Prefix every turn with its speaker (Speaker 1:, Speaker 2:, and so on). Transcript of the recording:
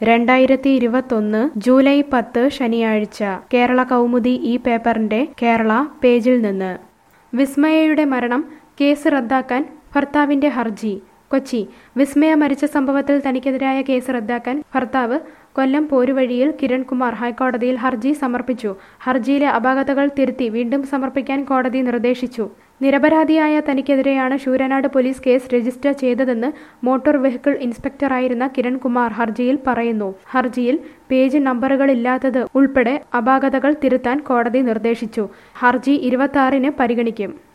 Speaker 1: രണ്ടായിരത്തി ഇരുപത്തൊന്ന് ജൂലൈ പത്ത് ശനിയാഴ്ച കേരള കൗമുദി ഈ പേപ്പറിന്റെ കേരള പേജിൽ നിന്ന് വിസ്മയയുടെ മരണം കേസ് റദ്ദാക്കാൻ ഭർത്താവിന്റെ ഹർജി കൊച്ചി വിസ്മയ മരിച്ച സംഭവത്തിൽ തനിക്കെതിരായ കേസ് റദ്ദാക്കാൻ ഭർത്താവ് കൊല്ലം പോരുവഴിയിൽ കിരൺകുമാർ ഹൈക്കോടതിയിൽ ഹർജി സമർപ്പിച്ചു ഹർജിയിലെ അപാകതകൾ തിരുത്തി വീണ്ടും സമർപ്പിക്കാൻ കോടതി നിർദ്ദേശിച്ചു നിരപരാധിയായ തനിക്കെതിരെയാണ് ശൂരനാട് പോലീസ് കേസ് രജിസ്റ്റർ ചെയ്തതെന്ന് മോട്ടോർ വെഹിക്കിൾ ഇൻസ്പെക്ടറായിരുന്ന കിരൺകുമാർ ഹർജിയിൽ പറയുന്നു ഹർജിയിൽ പേജ് നമ്പറുകളില്ലാത്തത് ഉൾപ്പെടെ അപാകതകൾ തിരുത്താൻ കോടതി നിർദ്ദേശിച്ചു ഹർജി ഇരുപത്തി പരിഗണിക്കും